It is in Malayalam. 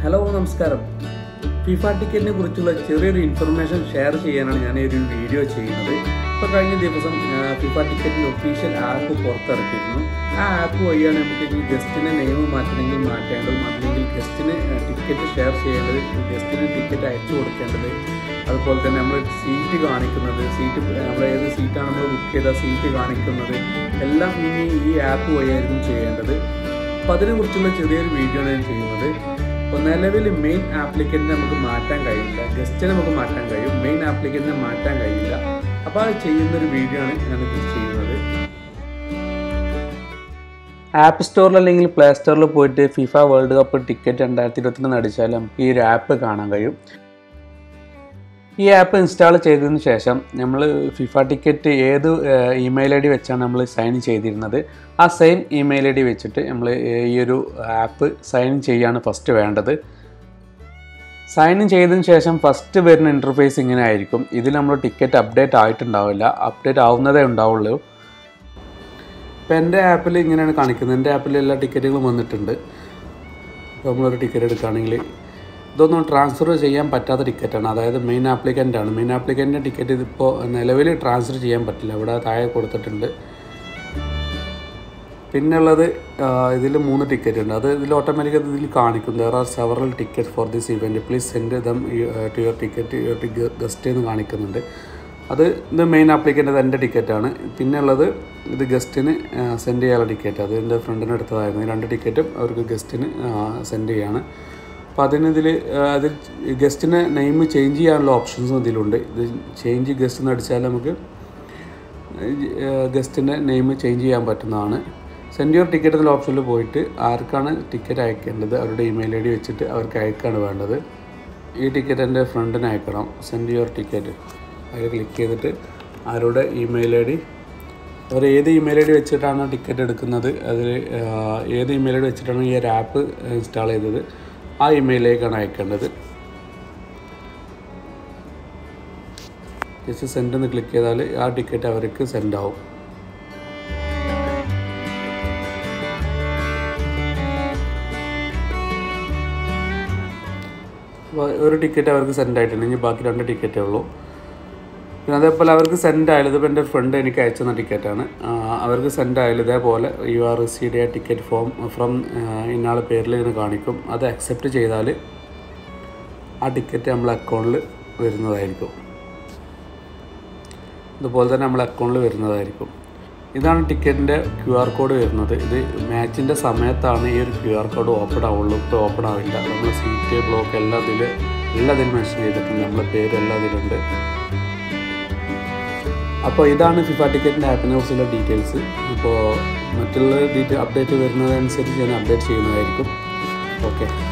ഹലോ നമസ്കാരം ഫിഫ ടിക്കറ്റിനെ കുറിച്ചുള്ള ചെറിയൊരു ഇൻഫർമേഷൻ ഷെയർ ചെയ്യാനാണ് ഞാൻ ഈ ഒരു വീഡിയോ ചെയ്യുന്നത് ഇപ്പോൾ കഴിഞ്ഞ ദിവസം ആ, ഫിഫ ടിക്കറ്റിൻ്റെ ഒഫീഷ്യൽ ആപ്പ് പുറത്തിറക്കിയിരുന്നു ആ ആപ്പ് വഴിയാണ് നമുക്ക് ഈ ഗസ്റ്റിനെ നെയിം മാറ്റണമെങ്കിൽ മാറ്റേണ്ടതും അല്ലെങ്കിൽ ഗസ്റ്റിന് ടിക്കറ്റ് ഷെയർ ചെയ്യേണ്ടത് ഗസ്റ്റിന് ടിക്കറ്റ് അയച്ചു കൊടുക്കേണ്ടത് അതുപോലെ തന്നെ നമ്മൾ സീറ്റ് കാണിക്കുന്നത് സീറ്റ് നമ്മൾ ഏത് സീറ്റാണ് നമ്മൾ ബുക്ക് ചെയ്ത സീറ്റ് കാണിക്കുന്നത് എല്ലാം ഇനി ഈ ആപ്പ് വഴിയായിരിക്കും ചെയ്യേണ്ടത് അപ്പോൾ അതിനെക്കുറിച്ചുള്ള ചെറിയൊരു വീഡിയോ ആണ് ഞാൻ ചെയ്യുന്നത് അപ്പോൾ നിലവിൽ മെയിൻ ആപ്ലിക്കൻറ്റിനെ നമുക്ക് മാറ്റാൻ കഴിയില്ല ഗസ്റ്റിനെ നമുക്ക് മാറ്റാൻ കഴിയും മെയിൻ ആപ്ലിക്കൻറ്റിനെ മാറ്റാൻ കഴിയില്ല അപ്പോൾ അത് ചെയ്യുന്നൊരു വീഡിയോ ആണ് ഞാനിത് ചെയ്യുന്നത് ആപ്പ് സ്റ്റോറിൽ അല്ലെങ്കിൽ പ്ലേ സ്റ്റോറിൽ പോയിട്ട് ഫിഫ വേൾഡ് കപ്പ് ടിക്കറ്റ് രണ്ടായിരത്തി ഇരുപത്തിരണ്ട് അടിച്ചാൽ നമുക്ക് ഈ ഒരു ആപ്പ് കാണാൻ കഴിയും ഈ ആപ്പ് ഇൻസ്റ്റാൾ ചെയ്തതിന് ശേഷം നമ്മൾ ഫിഫ ടിക്കറ്റ് ഏത് ഇമെയിൽ ഐ ഡി വെച്ചാണ് നമ്മൾ സൈൻ ചെയ്തിരുന്നത് ആ സെയിം ഇമെയിൽ ഐ ഡി വെച്ചിട്ട് നമ്മൾ ഈ ഒരു ആപ്പ് സൈൻ ചെയ്യാണ് ഫസ്റ്റ് വേണ്ടത് സൈൻ ഇൻ ചെയ്തതിന് ശേഷം ഫസ്റ്റ് വരുന്ന ഇൻ്റർഫേസ് ഇങ്ങനെ ആയിരിക്കും ഇതിൽ നമ്മൾ ടിക്കറ്റ് അപ്ഡേറ്റ് ആയിട്ടുണ്ടാവില്ല അപ്ഡേറ്റ് ആവുന്നതേ ഉണ്ടാവുള്ളൂ ഇപ്പം എൻ്റെ ആപ്പിൽ ഇങ്ങനെയാണ് കാണിക്കുന്നത് എൻ്റെ ആപ്പിൽ എല്ലാ ടിക്കറ്റുകളും വന്നിട്ടുണ്ട് ഇപ്പോൾ നമ്മളൊരു ടിക്കറ്റ് എടുക്കുകയാണെങ്കിൽ ഇതൊന്നും ട്രാൻസ്ഫർ ചെയ്യാൻ പറ്റാത്ത ടിക്കറ്റാണ് അതായത് മെയിൻ ആപ്ലിക്കൻ്റ് ആണ് മെയിൻ ആപ്ലിക്കൻ്റെ ടിക്കറ്റ് ഇതിപ്പോൾ നിലവിൽ ട്രാൻസ്ഫർ ചെയ്യാൻ പറ്റില്ല ഇവിടെ താഴെ കൊടുത്തിട്ടുണ്ട് പിന്നുള്ളത് ഇതിൽ മൂന്ന് ടിക്കറ്റ് ഉണ്ട് അത് ഇതിൽ ഓട്ടോമാറ്റിക് ഇതിൽ കാണിക്കും there are several ticket for this event please send them to your ticket your guest എന്ന് കാണിക്കുന്നുണ്ട് അത് ഇത് മെയിൻ ആപ്ലിക്കൻ്റ് എൻ്റെ ടിക്കറ്റാണ് പിന്നുള്ളത് ഇത് ഗസ്റ്റിന് സെൻഡ് ചെയ്യാനുള്ള ടിക്കറ്റ് അത് എൻ്റെ ഫ്രണ്ടിന് എടുത്തതായിരുന്നു ഈ രണ്ട് ടിക്കറ്റും അവർക്ക് ഗസ്റ്റിന് സെൻഡ് ചെയ്യാണ് അപ്പോൾ അതിനിതിൽ അതിൽ ഗസ്റ്റിന് നെയിം ചേഞ്ച് ചെയ്യാനുള്ള ഓപ്ഷൻസും ഇതിലുണ്ട് ഇത് ചേഞ്ച് ഗസ്റ്റ് എന്ന് അടിച്ചാൽ നമുക്ക് ഗസ്റ്റിൻ്റെ നെയിം ചേഞ്ച് ചെയ്യാൻ പറ്റുന്നതാണ് സെൻഡ് യുവർ ടിക്കറ്റ് എന്നുള്ള ഓപ്ഷനിൽ പോയിട്ട് ആർക്കാണ് ടിക്കറ്റ് അയക്കേണ്ടത് അവരുടെ ഇമെയിൽ ഐ ഡി വെച്ചിട്ട് അവർക്ക് അയക്കാണ് വേണ്ടത് ഈ ടിക്കറ്റ് എൻ്റെ ഫ്രണ്ടിന് അയക്കണം സെൻഡ് യുവർ ടിക്കറ്റ് അതിൽ ക്ലിക്ക് ചെയ്തിട്ട് ആരുടെ ഇമെയിൽ ഐ ഡി അവർ ഏത് ഇമെയിൽ ഐ ഡി വെച്ചിട്ടാണ് ടിക്കറ്റ് എടുക്കുന്നത് അതിൽ ഏത് ഇമെയിൽ ഐ ഡി വെച്ചിട്ടാണ് ഈ ഒരു ആപ്പ് ഇൻസ്റ്റാൾ ചെയ്തത് ആ ഇമെയിലേക്കാണ് അയക്കേണ്ടത് ജസ്റ്റ് സെൻഡ് എന്ന് ക്ലിക്ക് ചെയ്താൽ ആ ടിക്കറ്റ് അവർക്ക് സെൻഡ് ആവും അപ്പോൾ ഒരു ടിക്കറ്റ് അവർക്ക് സെൻഡ് ആയിട്ടുണ്ട് ഇനി ബാക്കി രണ്ട് ടിക്കറ്റേ ഉള്ളൂ പിന്നെ അതേപോലെ അവർക്ക് സെൻഡ് ആയാലും ഇതിപ്പോൾ എൻ്റെ ഫ്രണ്ട് എനിക്ക് അയച്ചു തന്ന ടിക്കറ്റാണ് അവർക്ക് സെൻഡ് ആയാലും ഇതേപോലെ you are received a ticket form from ഇന്നാളെ പേരിൽ ഇങ്ങനെ കാണിക്കും അത് അക്സെപ്റ്റ് ചെയ്താൽ ആ ടിക്കറ്റ് നമ്മളെ അക്കൗണ്ടിൽ വരുന്നതായിരിക്കും ഇതുപോലെ തന്നെ നമ്മളെ അക്കൗണ്ടിൽ വരുന്നതായിരിക്കും ഇതാണ് ടിക്കറ്റിൻ്റെ ക്യു ആർ കോഡ് വരുന്നത് ഇത് മാച്ചിൻ്റെ സമയത്താണ് ഈ ഒരു ക്യു ആർ കോഡ് ഓപ്പൺ ആവുള്ളൂ ഇപ്പോൾ ഓപ്പൺ ആവില്ല നമ്മൾ സീറ്റ് ബ്ലോക്ക് എല്ലാം ഇതിൽ എല്ലാം ഇതിൽ മെൻഷൻ ചെയ്തിട്ടുണ്ട് നമ്മളെ പേര് എല്ലാം ഇതിലുണ്ട് അപ്പോൾ ഇതാണ് ഫിഫ ടിക്കറ്റിൻ്റെ ആപ്പിനെ കുറിച്ചുള്ള ഡീറ്റെയിൽസ് അപ്പോൾ മറ്റുള്ള ഡീറ്റെയിൽ അപ്ഡേറ്റ് വരുന്നതനുസരിച്ച് ഞാൻ അപ്ഡേറ്റ് ചെയ്യുന്നതായിരിക്കും ഓക്കെ